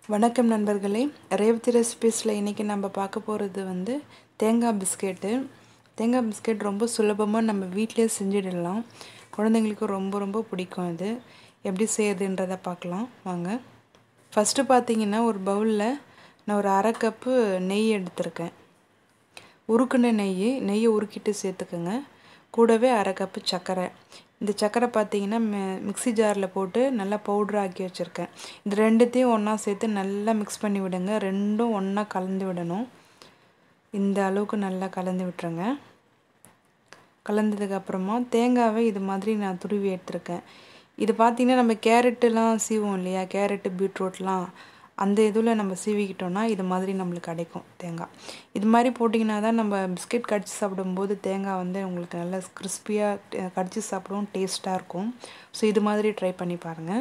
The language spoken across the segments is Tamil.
வணக்கம் நண்பர்களே ரேவதி ரெசிபீஸில் இன்றைக்கி நம்ம பார்க்க போகிறது வந்து தேங்காய் பிஸ்கெட்டு தேங்காய் பிஸ்கெட் ரொம்ப சுலபமாக நம்ம வீட்டிலே செஞ்சிடலாம் குழந்தைங்களுக்கு ரொம்ப ரொம்ப பிடிக்கும் இது எப்படி செய்யறதுன்றதை பார்க்கலாம் வாங்க ஃபஸ்ட்டு பார்த்தீங்கன்னா ஒரு பவுலில் நான் ஒரு அரை கப்பு நெய் எடுத்திருக்கேன் உருக்குன நெய் நெய்யை உருக்கிட்டு சேர்த்துக்கோங்க கூடவே அரை கப்பு சர்க்கரை இந்த சர்க்கரை பார்த்தீங்கன்னா மிக்ஸி ஜாரில் போட்டு நல்லா பவுட்ரு ஆக்கி வச்சுருக்கேன் இது ரெண்டுத்தையும் ஒன்றா சேர்த்து நல்லா மிக்ஸ் பண்ணி விடுங்க ரெண்டும் ஒன்றா கலந்து விடணும் இந்த அளவுக்கு நல்லா கலந்து விட்டுருங்க கலந்ததுக்கப்புறமா தேங்காவை இது மாதிரி நான் துருவி எடுத்திருக்கேன் இது பார்த்திங்கன்னா நம்ம கேரட்டுலாம் சீவோம் இல்லையா கேரட்டு பீட்ரூட்லாம் அந்த இதில் நம்ம சீவிக்கிட்டோம்னா இது மாதிரி நம்மளுக்கு கிடைக்கும் தேங்காய் இது மாதிரி போட்டிங்கன்னா தான் நம்ம பிஸ்கெட் கடிச்சு சாப்பிடும்போது தேங்காய் வந்து உங்களுக்கு நல்லா கிறிஸ்பியாக கடிச்சு சாப்பிடவும் டேஸ்ட்டாக இருக்கும் ஸோ இது மாதிரி ட்ரை பண்ணி பாருங்கள்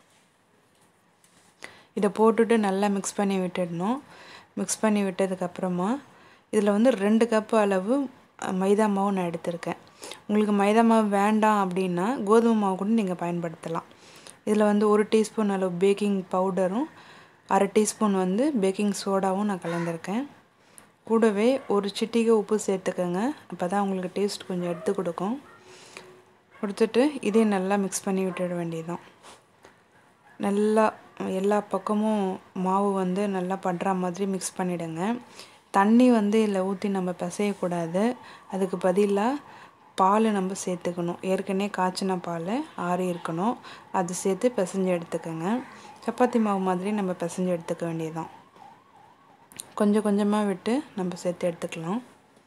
இதை போட்டுட்டு நல்லா மிக்ஸ் பண்ணி விட்டுடணும் மிக்ஸ் பண்ணி விட்டதுக்கப்புறமா இதில் வந்து ரெண்டு கப்பு அளவு மைதா மாவு நான் எடுத்திருக்கேன் உங்களுக்கு மைதா மாவு வேண்டாம் அப்படின்னா கோதுமை மாவு கூட நீங்கள் பயன்படுத்தலாம் இதில் வந்து ஒரு டீஸ்பூன் அளவு பேக்கிங் பவுடரும் அரை டீஸ்பூன் வந்து பேக்கிங் சோடாவும் நான் கலந்துருக்கேன் கூடவே ஒரு சிட்டிகை உப்பு சேர்த்துக்கோங்க அப்போ தான் உங்களுக்கு டேஸ்ட் கொஞ்சம் எடுத்து கொடுக்கும் கொடுத்துட்டு இதையும் நல்லா மிக்ஸ் பண்ணி விட்டுட வேண்டியதுதான் நல்லா எல்லா பக்கமும் மாவு வந்து நல்லா படுற மாதிரி மிக்ஸ் பண்ணிவிடுங்க தண்ணி வந்து இதில் ஊற்றி நம்ம பிசையக்கூடாது அதுக்கு பதிலாக பால் நம்ம சேர்த்துக்கணும் ஏற்கனவே காய்ச்சின பால் ஆறி இருக்கணும் அது சேர்த்து பிசைஞ்சு எடுத்துக்கோங்க சப்பாத்தி மாவு மாதிரி நம்ம பிசைஞ்சு எடுத்துக்க வேண்டியதுதான் கொஞ்சம் கொஞ்சமாக விட்டு நம்ம சேர்த்து எடுத்துக்கலாம்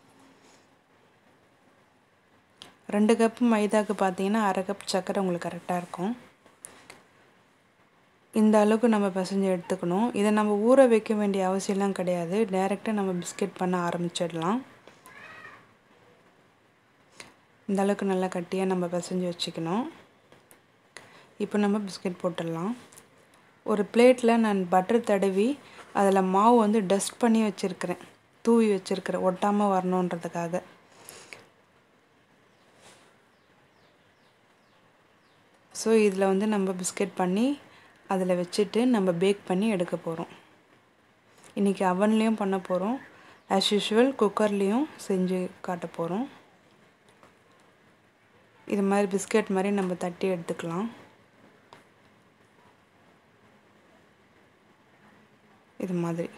ரெண்டு கப்பு மைதாவுக்கு பார்த்தீங்கன்னா அரை கப் சர்க்கரை உங்களுக்கு கரெக்டாக இருக்கும் இந்த அளவுக்கு நம்ம பிசைஞ்சு எடுத்துக்கணும் இதை நம்ம ஊற வைக்க வேண்டிய அவசியம்லாம் கிடையாது டைரெக்டாக நம்ம பிஸ்கெட் பண்ண ஆரம்பிச்சிடலாம் இந்த அளவுக்கு நல்லா கட்டியாக நம்ம பிசைஞ்சு வச்சுக்கணும் இப்போ நம்ம பிஸ்கெட் போட்டுடலாம் ஒரு பிளேட்டில் நான் பட்டர் தடவி அதில் மாவு வந்து டஸ்ட் பண்ணி வச்சுருக்கிறேன் தூவி வச்சுருக்கிறேன் ஒட்டாமல் வரணுன்றதுக்காக ஸோ இதில் வந்து நம்ம பிஸ்கெட் பண்ணி அதில் வச்சுட்டு நம்ம பேக் பண்ணி எடுக்க போகிறோம் இன்றைக்கி அவன்லேயும் பண்ண போகிறோம் ஆஸ் யூஷுவல் குக்கர்லேயும் செஞ்சு காட்ட போகிறோம் இது மாதிரி பிஸ்கெட் மாதிரி நம்ம தட்டி எடுத்துக்கலாம் இது மாதிரி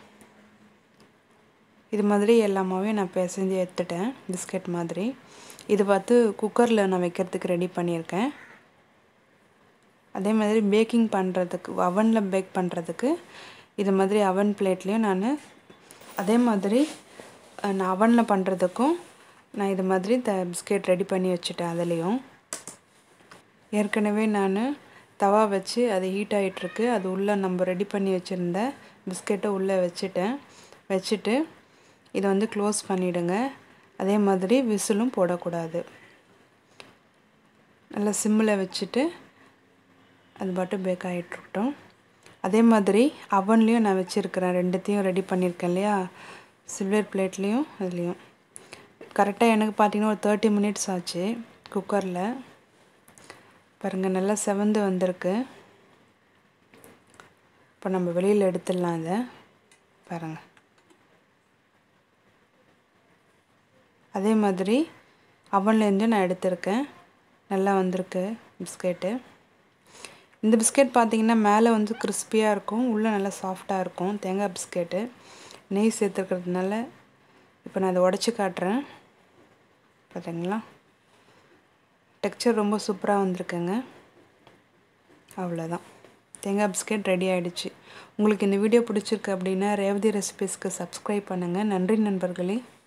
இது மாதிரி எல்லாமாவே நான் பிசைஞ்சு எடுத்துட்டேன் பிஸ்கெட் மாதிரி இது பார்த்து குக்கரில் நான் வைக்கிறதுக்கு ரெடி பண்ணியிருக்கேன் அதே மாதிரி பேக்கிங் பண்ணுறதுக்கு அவனில் பேக் பண்ணுறதுக்கு இது மாதிரி அவன் பிளேட்லேயும் நான் அதே மாதிரி நான் அவனில் பண்ணுறதுக்கும் நான் இது மாதிரி த பிஸ்கெட் ரெடி பண்ணி வச்சுட்டேன் அதுலேயும் ஏற்கனவே நான் தவா வச்சு அது ஹீட் ஆகிட்டுருக்கு அது உள்ளே நம்ம ரெடி பண்ணி வச்சுருந்த பிஸ்கெட்டை உள்ளே வச்சுட்டேன் வச்சுட்டு இதை வந்து க்ளோஸ் பண்ணிவிடுங்க அதே மாதிரி விசிலும் போடக்கூடாது நல்லா சிம்மில் வச்சுட்டு அது பாட்டு பேக் ஆகிட்ருக்கட்டும் அதே மாதிரி அவன்லேயும் நான் வச்சுருக்கிறேன் ரெண்டுத்தையும் ரெடி பண்ணியிருக்கேன் இல்லையா சில்வர் பிளேட்லேயும் அதுலேயும் கரெக்டாக எனக்கு பார்த்தீங்கன்னா ஒரு தேர்ட்டி மினிட்ஸ் ஆச்சு குக்கரில் பாருங்கள் நல்லா செவந்து வந்திருக்கு இப்போ நம்ம வெளியில் எடுத்துடலாம் இதை பாருங்கள் அதே மாதிரி அவன்லேருந்து நான் எடுத்திருக்கேன் நல்லா வந்திருக்கு பிஸ்கெட்டு இந்த பிஸ்கெட் பார்த்திங்கன்னா மேலே வந்து கிறிஸ்பியாக இருக்கும் உள்ளே நல்லா சாஃப்டாக இருக்கும் தேங்காய் பிஸ்கெட்டு நெய் சேர்த்துக்கிறதுனால இப்போ நான் அதை உடச்சி காட்டுறேன் பார்த்தீங்களா டெக்ஸ்சர் ரொம்ப சூப்பராக வந்திருக்குங்க அவ்வளோதான் தேங்காய் பிஸ்கெட் ரெடி ஆகிடுச்சு உங்களுக்கு இந்த வீடியோ பிடிச்சிருக்கு அப்படின்னா ரேவதி ரெசிபீஸ்க்கு சப்ஸ்கிரைப் பண்ணுங்கள் நன்றி நண்பர்களே